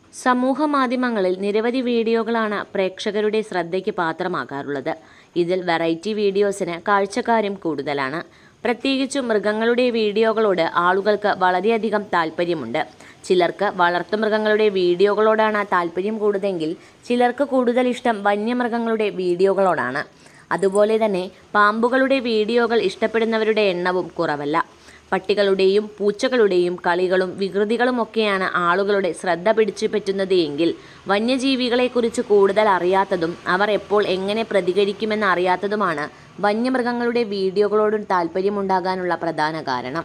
സമൂഹ മാധ്യമങ്ങളിൽ നിരവധി വീഡിയോകളാണ് പ്രേക്ഷകരുടെ ശ്രദ്ധയ്ക്ക് പാത്രമാകാറുള്ളത് ഇതിൽ വെറൈറ്റി വീഡിയോസിന് കാഴ്ചക്കാരും കൂടുതലാണ് പ്രത്യേകിച്ചും മൃഗങ്ങളുടെ വീഡിയോകളോട് ആളുകൾക്ക് വളരെയധികം താല്പര്യമുണ്ട് ചിലർക്ക് വളർത്തുമൃഗങ്ങളുടെ വീഡിയോകളോടാണ് താല്പര്യം കൂടുതലെങ്കിൽ ചിലർക്ക് കൂടുതൽ ഇഷ്ടം വന്യമൃഗങ്ങളുടെ വീഡിയോകളോടാണ് അതുപോലെ തന്നെ പാമ്പുകളുടെ വീഡിയോകൾ ഇഷ്ടപ്പെടുന്നവരുടെ എണ്ണവും കുറവല്ല പട്ടികളുടെയും പൂച്ചകളുടെയും കളികളും വികൃതികളുമൊക്കെയാണ് ആളുകളുടെ ശ്രദ്ധ പിടിച്ചു പറ്റുന്നത് എങ്കിൽ വന്യജീവികളെക്കുറിച്ച് കൂടുതൽ അറിയാത്തതും അവർ എപ്പോൾ എങ്ങനെ പ്രതികരിക്കുമെന്ന് അറിയാത്തതുമാണ് വന്യമൃഗങ്ങളുടെ വീഡിയോകളോടും താല്പര്യമുണ്ടാകാനുള്ള പ്രധാന കാരണം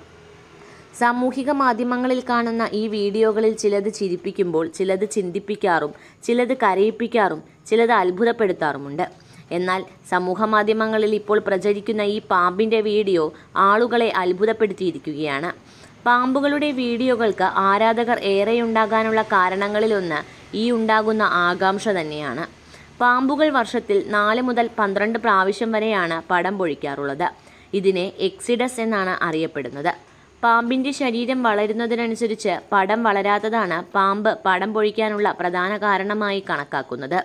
സാമൂഹിക മാധ്യമങ്ങളിൽ കാണുന്ന ഈ വീഡിയോകളിൽ ചിലത് ചിരിപ്പിക്കുമ്പോൾ ചിലത് ചിന്തിപ്പിക്കാറും ചിലത് കരയിപ്പിക്കാറും ചിലത് അത്ഭുതപ്പെടുത്താറുമുണ്ട് എന്നാൽ സമൂഹ മാധ്യമങ്ങളിൽ ഇപ്പോൾ പ്രചരിക്കുന്ന ഈ പാമ്പിൻ്റെ വീഡിയോ ആളുകളെ അത്ഭുതപ്പെടുത്തിയിരിക്കുകയാണ് പാമ്പുകളുടെ വീഡിയോകൾക്ക് ആരാധകർ ഏറെയുണ്ടാകാനുള്ള കാരണങ്ങളിലൊന്ന് ഈ ഉണ്ടാകുന്ന ആകാംക്ഷ തന്നെയാണ് പാമ്പുകൾ വർഷത്തിൽ നാല് മുതൽ പന്ത്രണ്ട് പ്രാവശ്യം വരെയാണ് പടം പൊഴിക്കാറുള്ളത് ഇതിനെ എക്സിഡസ് എന്നാണ് അറിയപ്പെടുന്നത് പാമ്പിൻ്റെ ശരീരം വളരുന്നതിനനുസരിച്ച് പടം വളരാത്തതാണ് പാമ്പ് പടം പൊഴിക്കാനുള്ള പ്രധാന കാരണമായി കണക്കാക്കുന്നത്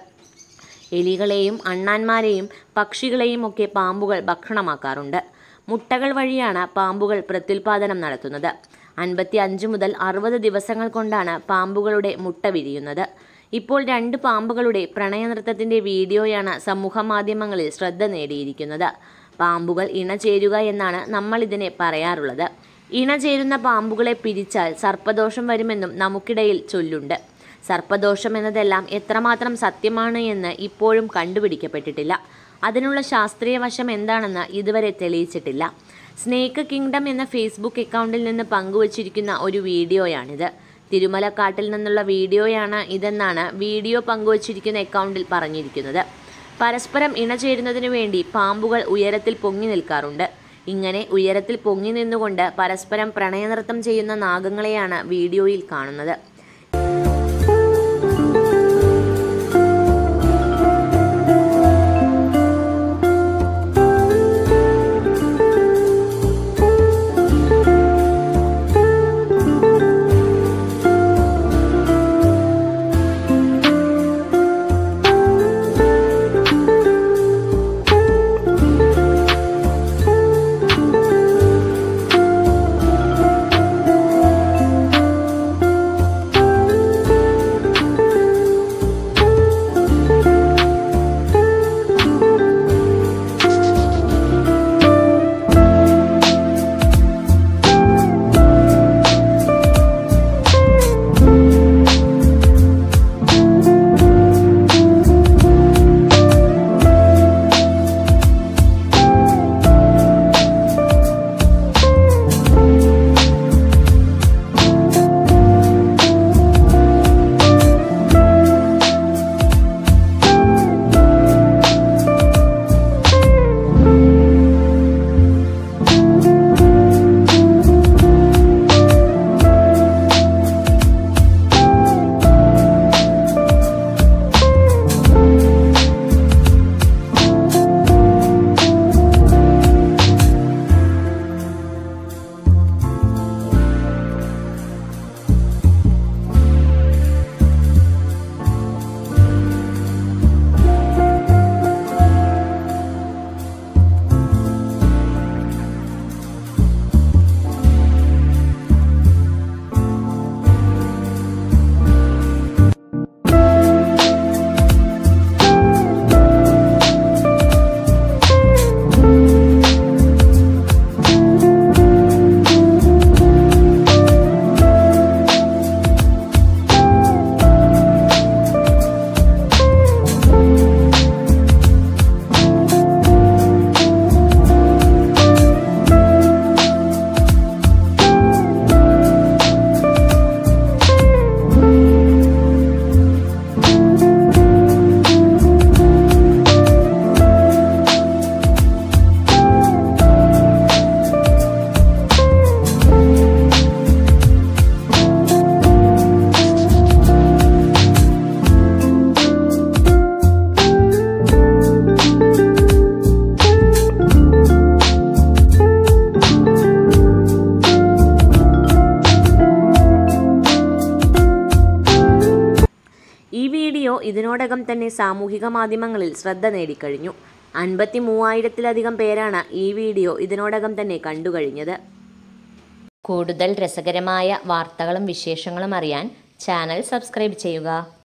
എലികളെയും അണ്ണാന്മാരെയും പക്ഷികളെയും ഒക്കെ പാമ്പുകൾ ഭക്ഷണമാക്കാറുണ്ട് മുട്ടകൾ വഴിയാണ് പാമ്പുകൾ പ്രത്യുൽപാദനം നടത്തുന്നത് അൻപത്തി അഞ്ച് മുതൽ അറുപത് ദിവസങ്ങൾ കൊണ്ടാണ് പാമ്പുകളുടെ മുട്ട വിരിയുന്നത് ഇപ്പോൾ രണ്ട് പാമ്പുകളുടെ പ്രണയനൃത്തത്തിൻ്റെ വീഡിയോയാണ് സമൂഹ മാധ്യമങ്ങളിൽ ശ്രദ്ധ നേടിയിരിക്കുന്നത് പാമ്പുകൾ ഇണചേരുക എന്നാണ് നമ്മൾ ഇതിനെ പറയാറുള്ളത് ഇണചേരുന്ന പാമ്പുകളെ പിരിച്ചാൽ സർപ്പദോഷം വരുമെന്നും നമുക്കിടയിൽ ചൊല്ലുണ്ട് സർപ്പദോഷം എന്നതെല്ലാം എത്രമാത്രം സത്യമാണ് എന്ന് ഇപ്പോഴും കണ്ടുപിടിക്കപ്പെട്ടിട്ടില്ല അതിനുള്ള ശാസ്ത്രീയ വശം എന്താണെന്ന് ഇതുവരെ തെളിയിച്ചിട്ടില്ല സ്നേക്ക് കിങ്ഡം എന്ന ഫേസ്ബുക്ക് അക്കൗണ്ടിൽ നിന്ന് പങ്കുവച്ചിരിക്കുന്ന ഒരു വീഡിയോയാണിത് തിരുമലക്കാട്ടിൽ നിന്നുള്ള വീഡിയോയാണ് ഇതെന്നാണ് വീഡിയോ പങ്കുവച്ചിരിക്കുന്ന അക്കൗണ്ടിൽ പറഞ്ഞിരിക്കുന്നത് പരസ്പരം ഇണചേരുന്നതിനു വേണ്ടി പാമ്പുകൾ ഉയരത്തിൽ പൊങ്ങി നിൽക്കാറുണ്ട് ഇങ്ങനെ ഉയരത്തിൽ പൊങ്ങി നിന്നുകൊണ്ട് പരസ്പരം പ്രണയനൃത്തം ചെയ്യുന്ന നാഗങ്ങളെയാണ് വീഡിയോയിൽ കാണുന്നത് ഈ വീഡിയോ ഇതിനോടകം തന്നെ സാമൂഹിക മാധ്യമങ്ങളിൽ ശ്രദ്ധ നേടിക്കഴിഞ്ഞു അൻപത്തി മൂവായിരത്തിലധികം പേരാണ് ഈ വീഡിയോ ഇതിനോടകം തന്നെ കണ്ടുകഴിഞ്ഞത് കൂടുതൽ രസകരമായ വാർത്തകളും വിശേഷങ്ങളും അറിയാൻ ചാനൽ സബ്സ്ക്രൈബ് ചെയ്യുക